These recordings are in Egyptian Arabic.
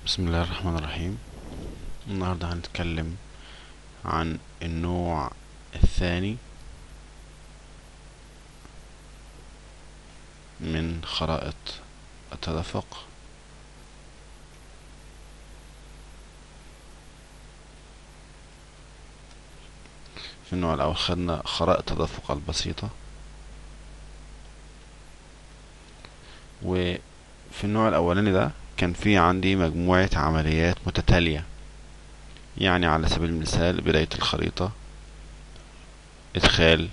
بسم الله الرحمن الرحيم النهاردة هنتكلم عن النوع الثاني من خرائط التدفق في النوع الأول خدنا خرائط التدفق البسيطة وفي النوع الأولاني ده كان في عندي مجموعة عمليات متتالية يعني على سبيل المثال بداية الخريطة إدخال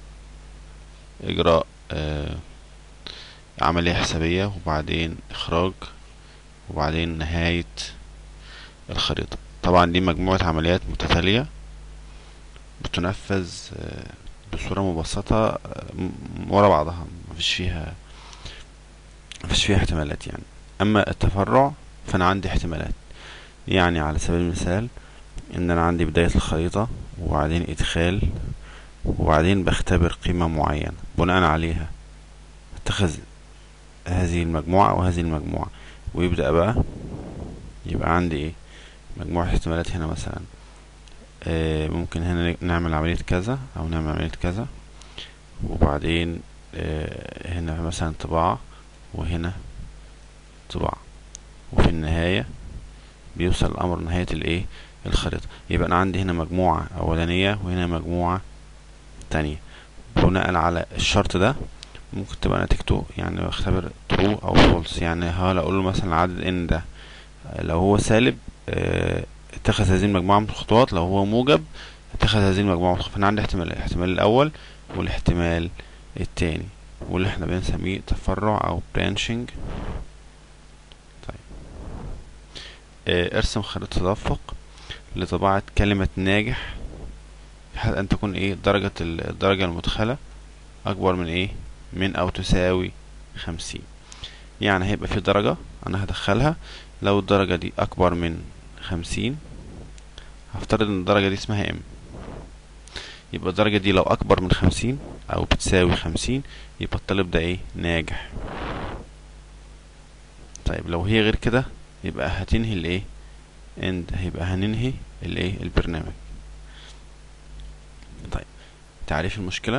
إجراء آه عملية حسابية وبعدين إخراج وبعدين نهاية الخريطة طبعا دي مجموعة عمليات متتالية بتنفذ آه بصورة مبسطة آه ورا بعضها مفيش فيها مفيش فيها احتمالات يعني اما التفرع فانا عندي احتمالات يعني على سبيل المثال ان انا عندي بداية الخريطة وبعدين ادخال وبعدين بختبر قيمة معينة بناء عليها اتخذ هذه المجموعة وهذه المجموعة ويبدأ بقى يبقى عندي ايه مجموعة احتمالات هنا مثلا آه ممكن هنا نعمل عملية كذا او نعمل عملية كذا وبعدين آه هنا مثلا طباعة وهنا طباعة وفي النهاية بيوصل الأمر نهاية الإيه الخريطة يبقى أنا عندي هنا مجموعة أولانية وهنا مجموعة تانية بناء على الشرط ده ممكن تبقى نتيجته يعني بختبر true أو false يعني هل أقول له مثلا عدد n ده لو هو سالب اه اتخذ هذه المجموعة من الخطوات لو هو موجب اتخذ هذه المجموعة من الخطوات فأنا عندي احتمال الاحتمال الأول والاحتمال التاني واللي احنا بنسميه تفرع أو branching ارسم خريطة تدفق لطباعة كلمة ناجح في حال أن تكون ايه درجة الدرجة المدخلة أكبر من ايه من أو تساوي خمسين يعني هيبقى في درجة أنا هدخلها لو الدرجة دي أكبر من خمسين هفترض إن الدرجة دي اسمها ام يبقى الدرجة دي لو أكبر من خمسين أو بتساوي خمسين يبقى الطالب ده ايه ناجح طيب لو هي غير كده يبقى هتنهي الايه اند هيبقى هننهي الايه البرنامج طيب تعريف المشكلة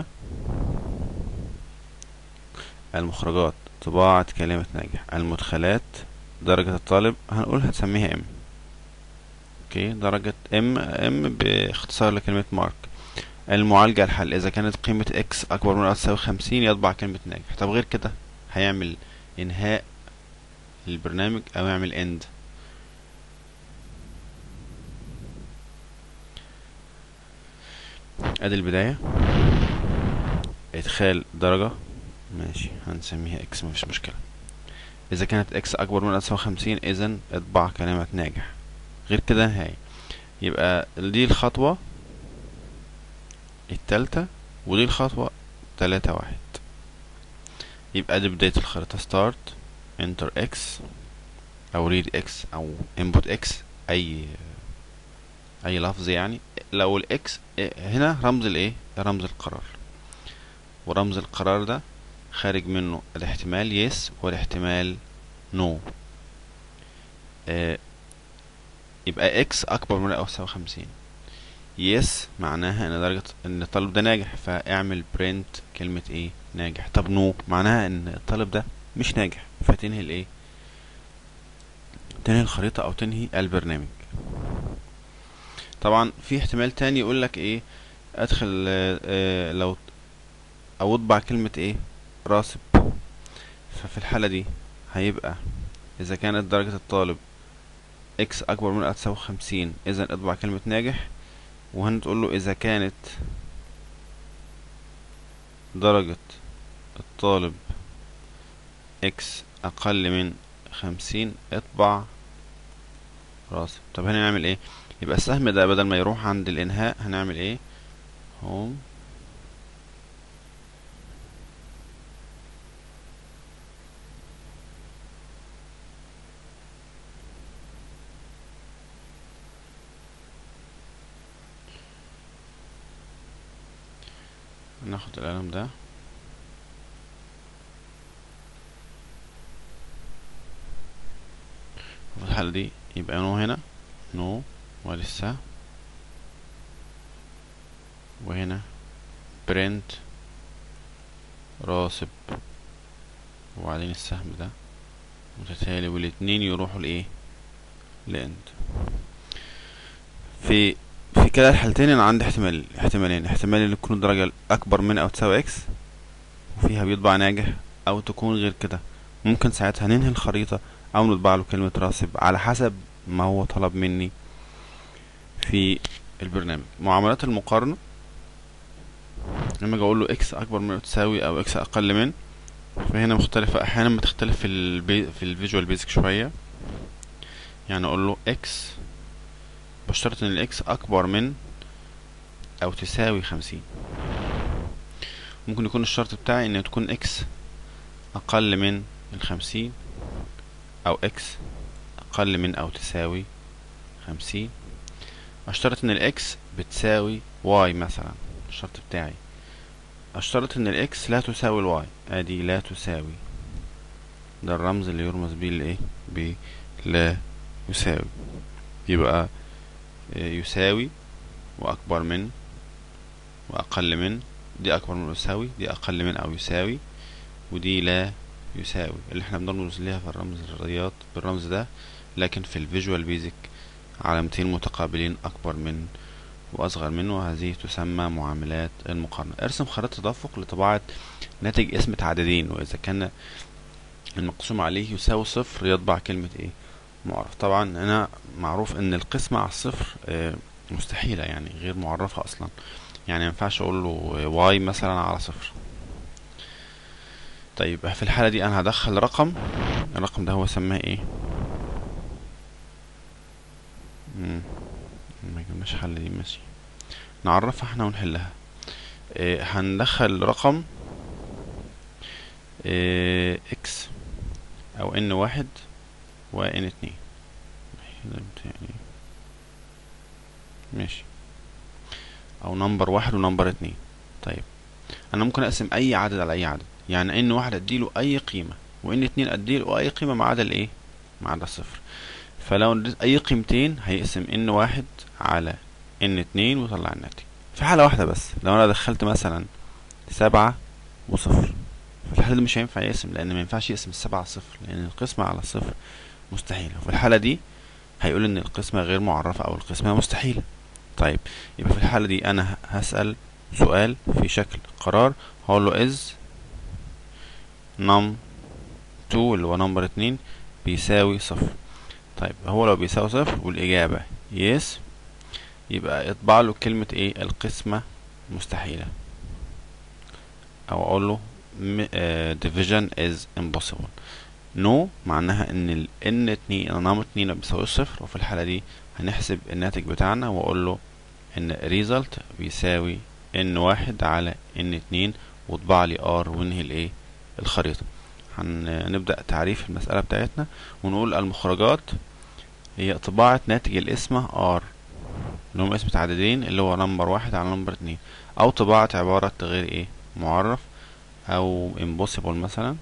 المخرجات طباعة كلمة ناجح المدخلات درجة الطالب هنقول هتسميها ام اوكي درجة ام ام باختصار لكلمة مارك المعالجة الحل اذا كانت قيمة اكس اكبر من او تساوي خمسين يطبع كلمة ناجح طب غير كده هيعمل انهاء البرنامج او يعمل اند ادي البداية ادخال درجة ماشي هنسميها اكس مفيش مشكلة اذا كانت اكس اكبر من تسعة وخمسين اذا اطبع كلمة ناجح غير كده نهاية يبقى دي الخطوة التالتة ودي الخطوة تلاتة واحد يبقى دي بداية الخريطة ستارت enter x او read x او input x اي اي لفظ يعني لو الاكس هنا رمز الايه رمز القرار ورمز القرار ده خارج منه الاحتمال yes والاحتمال no آه يبقى x اكبر من او تساوي خمسين yes معناها ان درجة ان الطالب ده ناجح فاعمل print كلمة ايه ناجح طب no معناها ان الطالب ده مش ناجح فتنهي الايه تنهي الخريطة او تنهي البرنامج طبعا في احتمال تاني يقول لك ايه ادخل اه اه لو او اطبع كلمة ايه راسب ففي الحالة دي هيبقى اذا كانت درجة الطالب اكس اكبر من تساوي خمسين اذا اطبع كلمة ناجح وهنا تقول له اذا كانت درجة الطالب اكس اقل من خمسين اطبع راسب طب هنا نعمل ايه يبقى السهم ده بدل ما يروح عند الانهاء هنعمل ايه هوم ناخد القلم ده في الحالة دي يبقى نو هنا نو ولسه وهنا برنت راسب وبعدين السهم ده متتالي والاتنين يروحوا لايه لاند في في كلا الحالتين انا عندي احتمال احتمالين احتمال ان تكون الدرجة اكبر من او تساوي اكس وفيها بيطبع ناجح او تكون غير كده ممكن ساعتها ننهي الخريطة او نطبع له كلمة راسب على حسب ما هو طلب مني في البرنامج معاملات المقارنة لما اجي اقول له اكس اكبر من او تساوي او اكس اقل من فهنا مختلفة احيانا بتختلف في البي في الفيجوال بيزك شوية يعني اقول له اكس بشترط ان الاكس اكبر من او تساوي خمسين ممكن يكون الشرط بتاعي ان تكون اكس اقل من الخمسين او اكس اقل من او تساوي خمسين اشترط ان الاكس بتساوي واي مثلا الشرط بتاعي اشترط ان الاكس لا تساوي الواي ادي لا تساوي ده الرمز اللي يرمز بيه لايه ب لا يساوي يبقى يساوي واكبر من واقل من دي اكبر من يساوي دي اقل من او يساوي ودي لا يساوي اللي احنا بنرمز ليها في الرمز الرياض بالرمز ده لكن في الفيجوال بيزك علامتين متقابلين اكبر من واصغر منه وهذه تسمى معاملات المقارنة ارسم خريطة تدفق لطباعة ناتج اسم تعددين واذا كان المقسوم عليه يساوي صفر يطبع كلمة ايه معرف طبعا هنا معروف ان القسمة على الصفر اه مستحيلة يعني غير معرفة اصلا يعني مينفعش اقول له واي مثلا على صفر طيب في الحالة دي انا هدخل رقم الرقم ده هو سماه ايه مم. ما جبناش حل دي ماشي نعرفها احنا ونحلها اه هندخل رقم اه اكس او ان واحد وان اتنين ماشي او نمبر واحد ونمبر اتنين طيب انا ممكن اقسم اي عدد على اي عدد يعني ان واحد اديله اي قيمة وان اتنين اديله اي قيمة ما عدا الايه ما عدا الصفر فلو اديت اي قيمتين هيقسم ان واحد على ان اتنين ويطلع الناتج في حالة واحدة بس لو انا دخلت مثلا سبعة وصفر في الحالة دي مش هينفع يقسم لان ما ينفعش يقسم السبعة صفر لان القسمة على الصفر مستحيلة وفي الحالة دي هيقول ان القسمة غير معرفة او القسمة مستحيلة طيب يبقى في الحالة دي انا هسأل سؤال في شكل قرار هقول له is num 2 اللي هو نمبر اتنين بيساوي صفر طيب هو لو بيساوي صفر والإجابة yes يبقى اطبع له كلمة ايه القسمة مستحيلة او اقول له uh, division is impossible no معناها ان ال n اتنين نمبر اتنين بيساوي صفر وفي الحالة دي هنحسب الناتج بتاعنا واقول له ان result بيساوي n واحد على n اتنين واطبع لي r وانهي الايه الخريطة هنبدأ تعريف المسألة بتاعتنا ونقول المخرجات هي طباعة ناتج الاسم R اللي هم اسم تعددين اللي هو نمبر واحد على نمبر اتنين أو طباعة عبارة غير ايه معرف أو impossible مثلا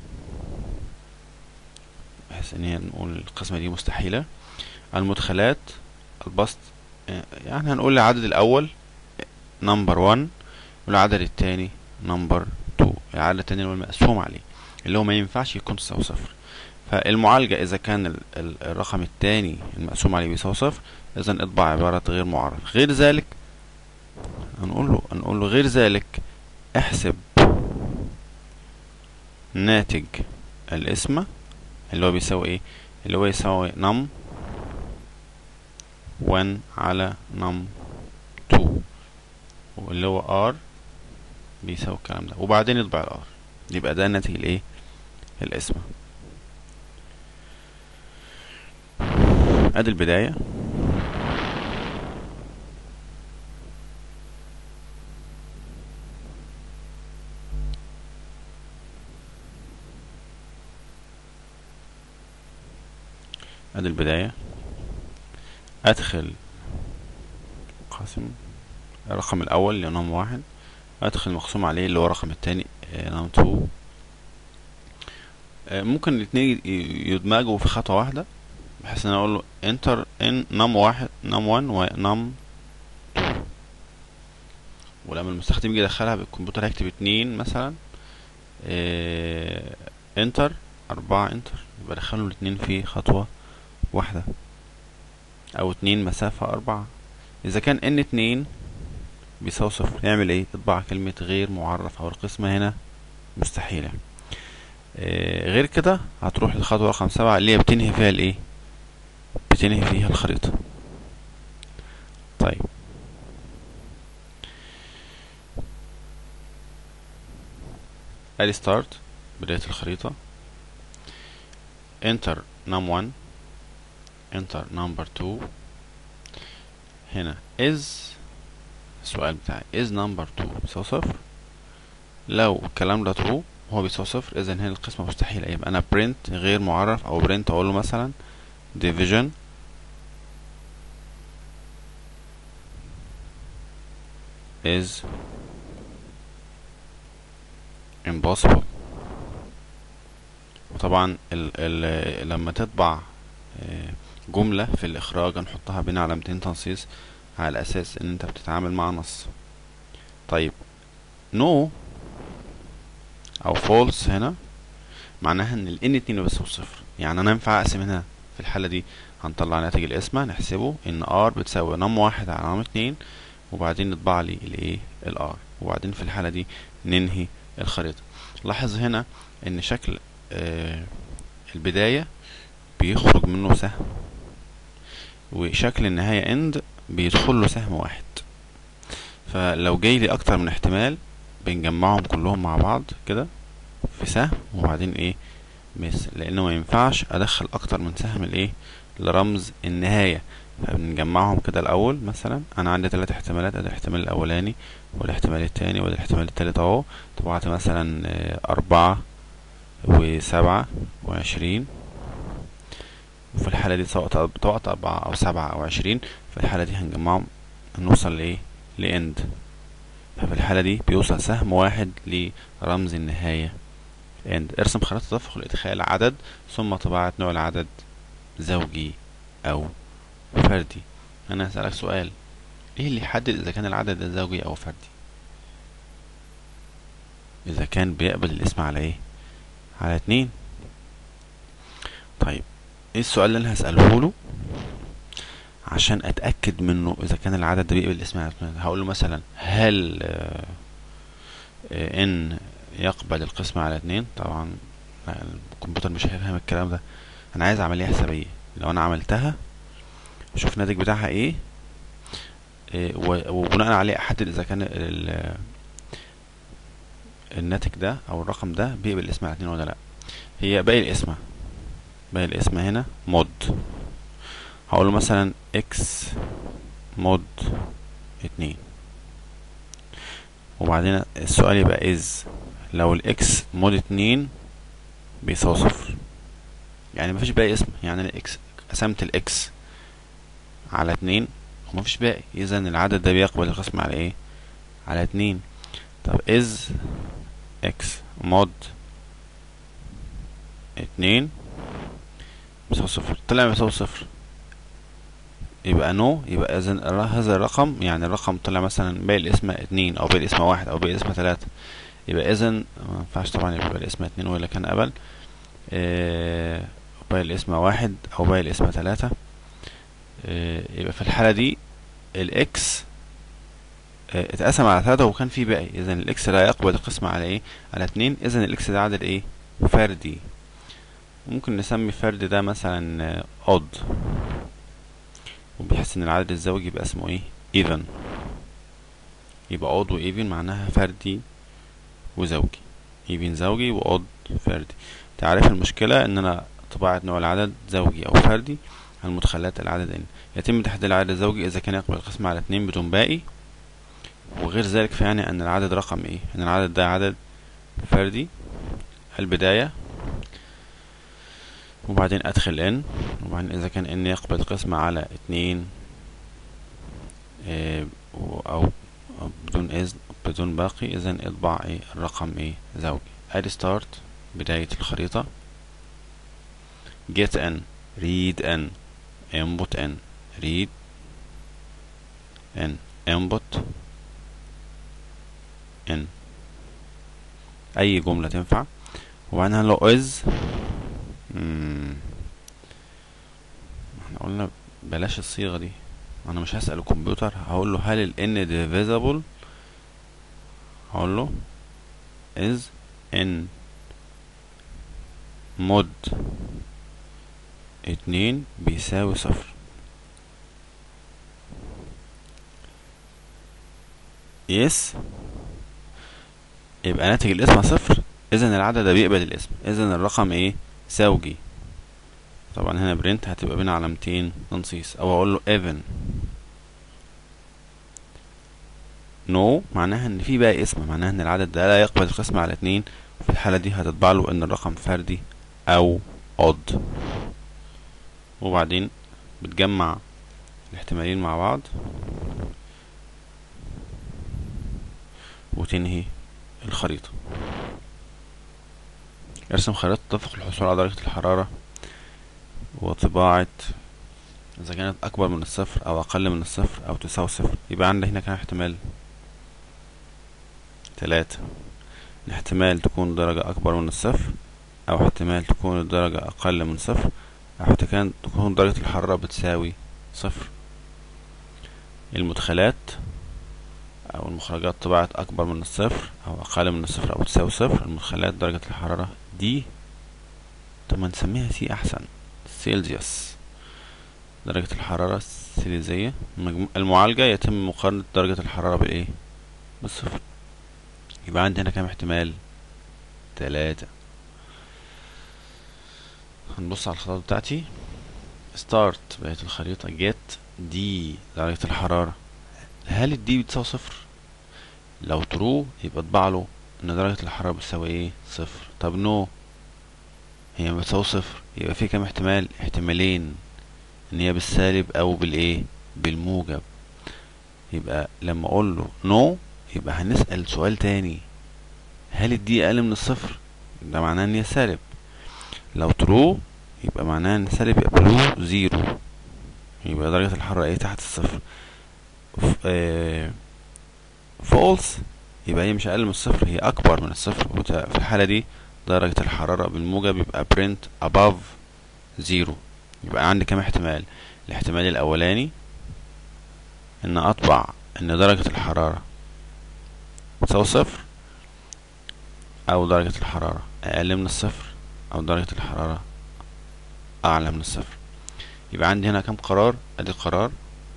بحيث ان هي نقول القسمة دي مستحيلة المدخلات البسط يعني هنقول العدد الأول نمبر 1 والعدد التاني نمبر 2 العدد التاني اللي هو المقسوم عليه اللي هو ما ينفعش يكون تساوي صفر فالمعالجة إذا كان ال ال الرقم التاني المقسوم عليه بيساوي صفر إذا اطبع عبارة غير معرف غير ذلك هنقول له هنقول له غير ذلك احسب ناتج القسمة اللي هو بيساوي ايه اللي هو يساوي نم 1 على نم 2 واللي هو ار بيساوي الكلام ده وبعدين يطبع الار يبقى ده ناتج الايه القسمة ادي البداية ادي البداية ادخل قاسم الرقم الاول اللي هو نم واحد ادخل مقسوم عليه اللي هو الرقم التاني نم تو ممكن الاتنين يدمجوا في خطوة واحدة بحيث ان انا اقول له انتر ان نم واحد نم 1 ونم ولما المستخدم يجي يدخلها بالكمبيوتر هيكتب اتنين مثلا اه انتر اربعة انتر يبقى دخلوا الاتنين في خطوة واحدة او اتنين مسافة اربعة اذا كان ان اتنين بيساوي صفر يعمل ايه يطبع كلمة غير معرف او القسمة هنا مستحيلة اه غير كده هتروح للخطوة رقم سبعة اللي هي بتنهي فيها الايه بتنهي فيها الخريطة طيب ادي ستارت بداية الخريطة enter num 1 enter number 2 هنا is السؤال بتاعي is number 2 بيساوي صفر لو الكلام ده true هو بيساوي صفر اذا هنا القسمة مستحيلة يبقى انا print غير معرف او print اقول له مثلا division is impossible وطبعا ال ال لما تطبع جملة في الإخراج هنحطها بين علامتين تنصيص على أساس إن أنت بتتعامل مع نص طيب no أو false هنا معناها إن ال n اتنين بيساوي صفر يعني أنا ينفع أقسم هنا في الحالة دي هنطلع ناتج القسمة نحسبه إن r بتساوي نم واحد على نم اتنين وبعدين نطبع لي الايه الار وبعدين في الحالة دي ننهي الخريطة لاحظ هنا ان شكل آه البداية بيخرج منه سهم وشكل النهاية اند بيدخل له سهم واحد فلو جاي لي اكتر من احتمال بنجمعهم كلهم مع بعض كده في سهم وبعدين ايه مثل لانه ما ينفعش ادخل اكتر من سهم الايه لرمز النهاية فبنجمعهم كده الاول مثلا انا عندي ثلاث احتمالات ادي الاحتمال الاولاني والاحتمال التاني وادي الاحتمال التالت اهو طبعت مثلا اربعة وسبعة وعشرين وفي الحالة دي سواء طبقت اربعة او سبعة او عشرين في الحالة دي هنجمعهم نوصل لايه لاند ففي الحالة دي بيوصل سهم واحد لرمز النهاية اند ارسم خريطة تدفق لادخال عدد ثم طباعة نوع العدد زوجي او فردي انا هسألك سؤال ايه اللي يحدد اذا كان العدد ده زوجي او فردي اذا كان بيقبل الاسم على ايه على اتنين طيب ايه السؤال اللي انا هسأله له عشان اتأكد منه اذا كان العدد ده بيقبل الاسم على اتنين هقول له مثلا هل آه آه ان يقبل القسمة على اتنين طبعا الكمبيوتر مش هيفهم الكلام ده انا عايز عملية حسابية لو انا عملتها شوف الناتج بتاعها ايه, إيه وبناء عليه احدد اذا كان الناتج ده او الرقم ده بيقبل الاسم على اتنين ولا لا هي باقي الاسم باقي الاسم هنا مود هقوله مثلا اكس مود اتنين وبعدين السؤال يبقى از لو الاكس مود اتنين بيساوي صفر يعني مفيش باقي اسم يعني الاكس قسمت الاكس على اتنين ومفيش باقي اذا العدد ده بيقبل القسم على ايه على اتنين طب از اكس مود اتنين بيساوي صفر طلع بيساوي صفر يبقى نو يبقى اذا هذا الرقم يعني الرقم طلع مثلا باقي الاسم اتنين او باقي الاسم واحد او باقي الاسم تلاتة يبقى اذا ما ينفعش طبعا يبقى باقي الاسم اتنين ولا كان قبل اه باقي الاسم واحد او باقي الاسم تلاتة يبقى في الحالة دي الاكس اتقسم على ثلاثة وكان في باقي اذا الاكس لا يقبل القسمة على ايه على اتنين اذا الاكس ده عدد ايه فردي ممكن نسمي فرد ده مثلا odd وبيحس ان العدد الزوجي يبقى اسمه ايه even يبقى odd و even معناها فردي وزوجي even زوجي و odd فردي تعرف المشكلة ان انا طباعة نوع العدد زوجي او فردي المدخلات العدد ان يتم تحديد العدد الزوجي اذا كان يقبل القسمة على اتنين بدون باقي وغير ذلك فيعني ان العدد رقم ايه ان العدد ده عدد فردي البداية وبعدين ادخل ان وبعدين اذا كان ان يقبل القسمة على اتنين إيه او بدون اذن بدون باقي اذا اطبع ايه الرقم ايه زوجي ادي ستارت بداية الخريطة get in read in input in read in input in اي جملة تنفع وبعدين هنقول is مم. احنا قلنا بلاش الصيغة دي انا مش هسأل الكمبيوتر هقول له هل ال n divisible هقول له is n مود اتنين بيساوي صفر يس يبقى ناتج الاسم صفر اذا العدد ده بيقبل الاسم اذا الرقم ايه زوجي طبعا هنا برنت هتبقى بين علامتين تنصيص او اقول له even نو no معناها ان في بقى اسم معناها ان العدد ده لا يقبل القسمة على اتنين في الحالة دي هتطبع له ان الرقم فردي او odd وبعدين بتجمع الاحتمالين مع بعض وتنهي الخريطة ارسم خريطة تتفق الحصول على درجة الحرارة وطباعة إذا كانت أكبر من الصفر أو أقل من الصفر أو تساوي صفر يبقى عندي هنا كام احتمال تلاتة الاحتمال تكون درجة أكبر من الصفر أو احتمال تكون الدرجة أقل من صفر أو احتمال تكون درجة الحرارة بتساوي صفر المدخلات أو المخرجات طبعت أكبر من الصفر أو أقل من الصفر أو تساوي صفر المدخلات درجة الحرارة دي طب ما نسميها سي أحسن سيلزيوس درجة الحرارة السيليزية المعالجة يتم مقارنة درجة الحرارة بالإيه؟ بالصفر يبقى عندي هنا كام احتمال؟ تلاتة هنبص على الخطوات بتاعتي ستارت بقت الخريطة جيت دي درجة الحرارة هل الدي بتساوي صفر؟ لو ترو يبقى اطبع له ان درجة الحرارة بتساوي ايه؟ صفر طب نو هي بتساوي صفر يبقى في كام احتمال؟ احتمالين ان هي بالسالب او بالايه؟ بالموجب يبقى لما اقول له نو يبقى هنسأل سؤال تاني هل الدي اقل من الصفر؟ ده معناه ان هي سالب لو ترو يبقى معناه ان سالب يبقى بلو زيرو يبقى درجة الحرارة ايه تحت الصفر فولس يبقى هي مش اقل من الصفر هي اكبر من الصفر في الحالة دي درجة الحرارة بالموجب يبقى برنت above زيرو يبقى عندي كام احتمال الاحتمال الاولاني ان اطبع ان درجة الحرارة تساوي صفر او درجة الحرارة اقل من الصفر او درجة الحرارة اعلى من الصفر يبقى عندي هنا كام قرار ادي قرار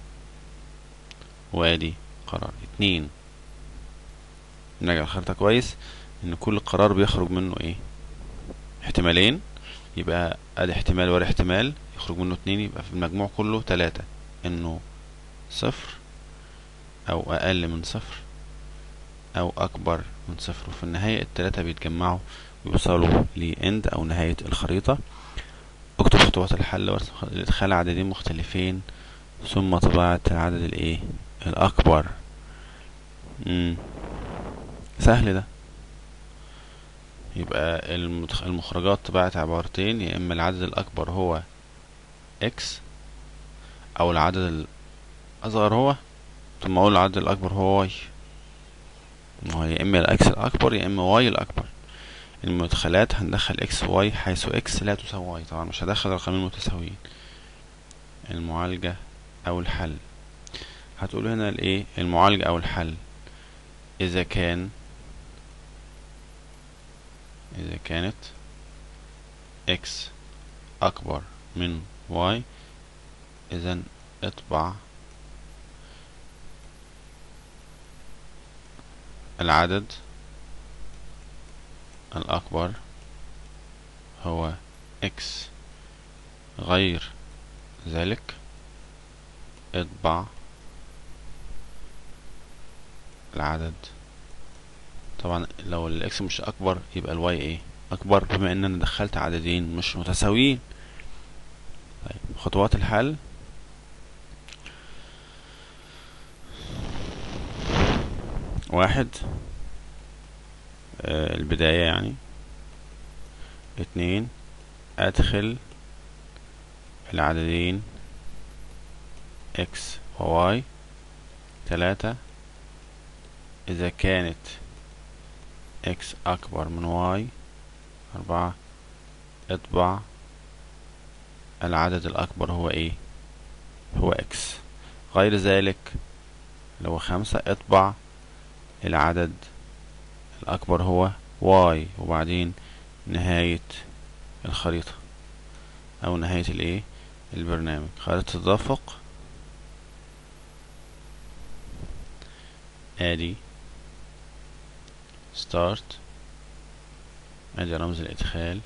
وادي قرار اتنين نراجع الخريطة كويس ان كل قرار بيخرج منه ايه احتمالين يبقى ادي احتمال ورا احتمال يخرج منه اتنين يبقى في المجموع كله تلاتة انه صفر او اقل من صفر او اكبر من صفر وفي النهاية التلاتة بيتجمعوا ويوصلوا لاند او نهاية الخريطة اكتب خطوات الحل لادخال عددين مختلفين ثم طباعة العدد الايه الاكبر مم. سهل ده يبقى المخرجات طباعت عبارتين يا اما العدد الاكبر هو اكس او العدد الاصغر هو ثم اقول العدد الاكبر هو واي هو يا اما الاكس الاكبر يا اما واي الاكبر المدخلات هندخل اكس واي حيث اكس لا تساوي واي طبعا مش هدخل رقمين متساويين المعالجة او الحل هتقول هنا الايه المعالجة او الحل اذا كان اذا كانت اكس اكبر من واي اذا اطبع العدد الأكبر هو x غير ذلك اطبع العدد طبعا لو الاكس مش اكبر يبقى الواي ايه اكبر بما ان انا دخلت عددين مش متساويين طيب خطوات الحل واحد آه البداية يعني اتنين ادخل العددين x و y تلاتة إذا كانت x أكبر من y أربعة اطبع العدد الأكبر هو إيه هو x غير ذلك لو خمسة اطبع العدد الأكبر هو y وبعدين نهاية الخريطة أو نهاية الإيه البرنامج خريطة تدفق ادي start ادي رمز الادخال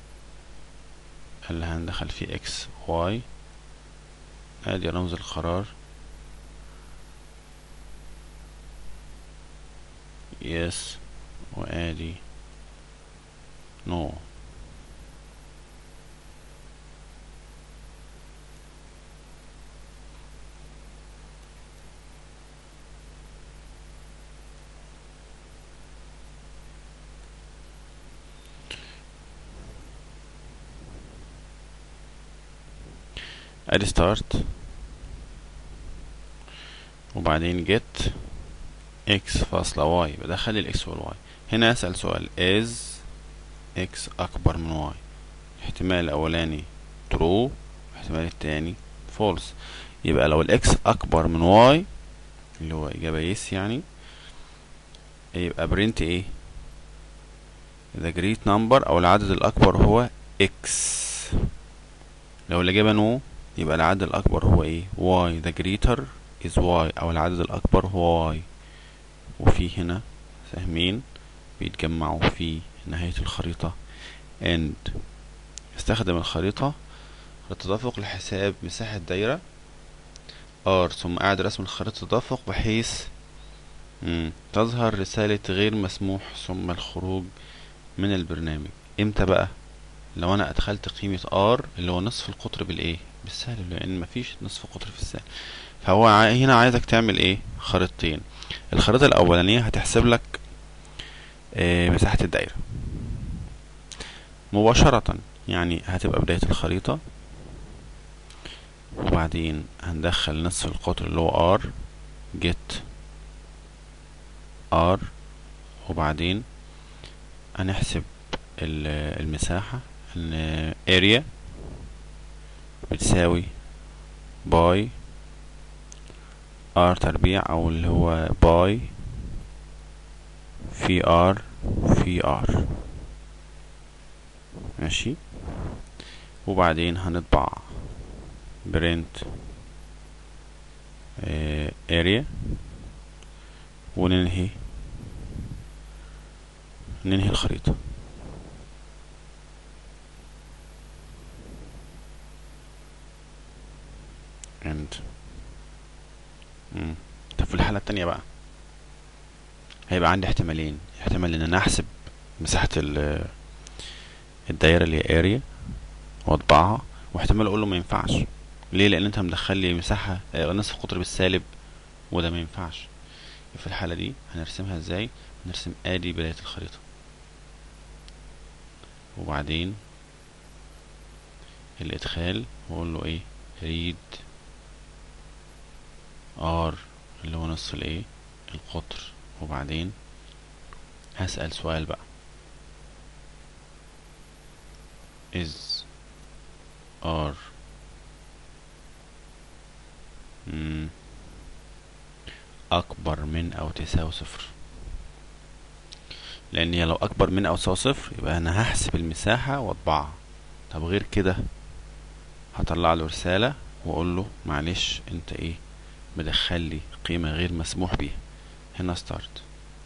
اللي هندخل فيه x y ادي رمز القرار yes وادي no ادي ستارت وبعدين جيت اكس فاصلة واي بدخل الاكس والواي هنا اسأل سؤال is اكس اكبر من واي الاحتمال الاولاني true الاحتمال التاني false يبقى لو الاكس اكبر من واي اللي هو اجابة يس يعني يبقى برنت ايه the great number او العدد الاكبر هو اكس لو الاجابة نو يبقى العدد الأكبر هو إيه؟ y the greater is y أو العدد الأكبر هو y وفي هنا سهمين بيتجمعوا في نهاية الخريطة and استخدم الخريطة للتدفق لحساب مساحة دايرة R ثم أعد رسم الخريطة التدفق بحيث مم. تظهر رسالة غير مسموح ثم الخروج من البرنامج امتى بقى لو انا ادخلت قيمة R اللي هو نصف القطر بالايه بالسالب لان مفيش نصف قطر في السالب فهو هنا عايزك تعمل ايه خريطتين الخريطة الاولانية هتحسب لك إيه مساحة الدايرة مباشرة يعني هتبقى بداية الخريطة وبعدين هندخل نصف القطر اللي هو R get R وبعدين هنحسب المساحة ان area بتساوي باي ار تربيع او اللي هو باي في ار في ار ماشي وبعدين هنطبع برنت اريا وننهي ننهي الخريطة and مم. طب في الحالة التانية بقى هيبقى عندي احتمالين احتمال ان انا احسب مساحة الدايرة اللي هي اريا واطبعها واحتمال اقول له ما ينفعش ليه لان انت مدخل لي مساحة نصف قطر بالسالب وده ما ينفعش في الحالة دي هنرسمها ازاي هنرسم ادي بداية الخريطة وبعدين الادخال واقول له ايه read ار اللي هو نص الايه القطر وبعدين هسأل سؤال بقى is r مم. أكبر من أو تساوي صفر لأن هي لو أكبر من أو تساوي صفر يبقى أنا هحسب المساحة وأطبعها طب غير كده هطلع له رسالة وأقول له معلش أنت إيه مدخل لي قيمة غير مسموح بيها هنا ستارت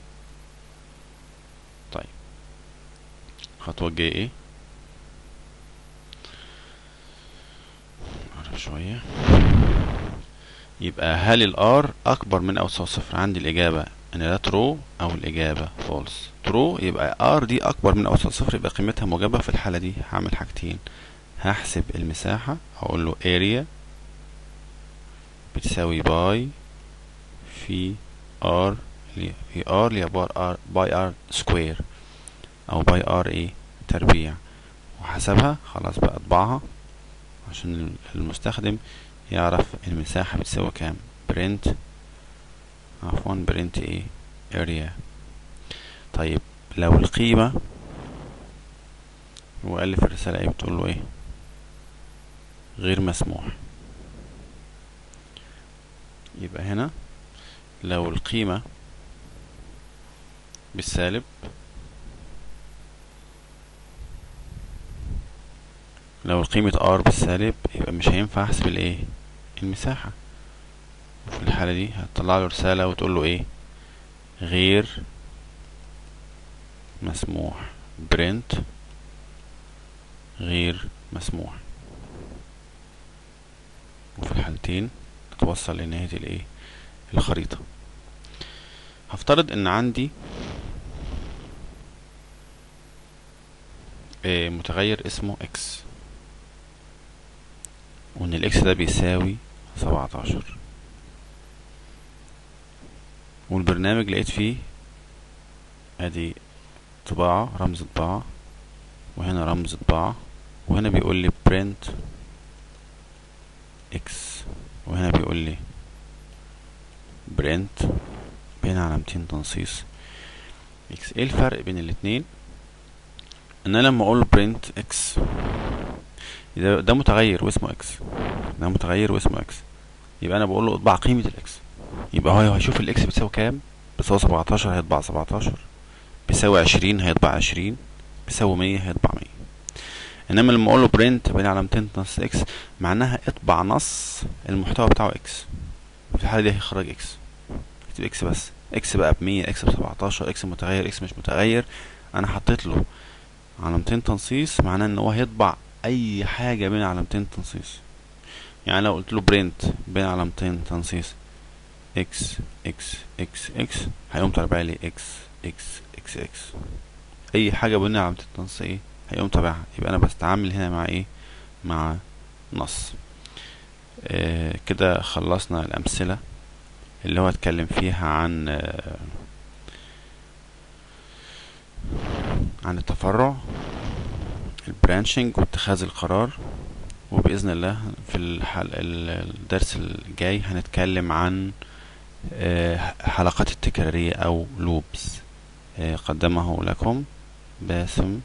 طيب الخطوة الجاية ايه نقرب شوية يبقى هل الار اكبر من او تساوي صفر عندي الاجابة ان ده ترو او الاجابة فولس ترو يبقى ار دي اكبر من او تساوي صفر يبقى قيمتها موجبة في الحالة دي هعمل حاجتين هحسب المساحة هقول له اريا بتساوي باي في ار في ار اللي عبارة ار باي ار سكوير او باي ار ايه تربيع وحسبها خلاص بقى اطبعها عشان المستخدم يعرف المساحة بتساوي كام print عفوا print ايه area طيب لو القيمة وقال لي في الرسالة ايه بتقول له ايه غير مسموح يبقى هنا لو القيمة بالسالب لو القيمة r بالسالب يبقى مش هينفع احسب الايه المساحة وفي الحالة دي هتطلع له رسالة وتقول له ايه غير مسموح print غير مسموح وفي الحالتين توصل لنهاية الايه الخريطة هفترض ان عندي آه، متغير اسمه اكس وان الاكس ده بيساوي سبعتاشر والبرنامج لقيت فيه ادي طباعة رمز طباعة وهنا رمز طباعة وهنا بيقول لي print x وهنا بيقول لي print بين علامتين تنصيص x ايه الفرق بين الاتنين ان انا لما اقول print x ده, ده متغير واسمه x ده متغير واسمه x يبقى انا بقول له اطبع قيمة الاكس يبقى هو هيشوف الاكس بتساوي كام بتساوي 17 هيطبع 17 بيساوي 20 هيطبع 20 بيساوي 100 هيطبع 100 انما لما اقول له برنت بين علامتين نص اكس معناها اطبع نص المحتوى بتاعه اكس في الحاله دي هيخرج اكس اكتب اكس بس اكس بقى ب 100 اكس ب 17 اكس متغير اكس مش متغير انا حطيت له علامتين تنصيص معناه ان هو هيطبع اي حاجه بين علامتين تنصيص يعني لو قلت له برنت بين علامتين تنصيص اكس اكس اكس اكس هيقوم طالع لي اكس اكس اكس اكس اي حاجه بين علامتين تنصيص ايه هيقوم تابعها يبقى انا بستعمل هنا مع ايه مع نص آه كده خلصنا الامثله اللي هو اتكلم فيها عن آه عن التفرع البرانشنج واتخاذ القرار وبإذن الله في الحل... الدرس الجاي هنتكلم عن آه حلقات التكرارية أو لوبس آه قدمه لكم باسم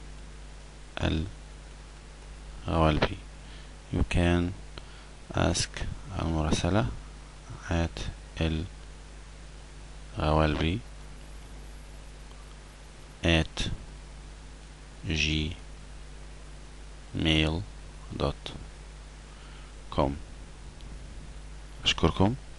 الغوالبي you can ask المراسلة at الغوالبي at gmail دوت كوم أشكركم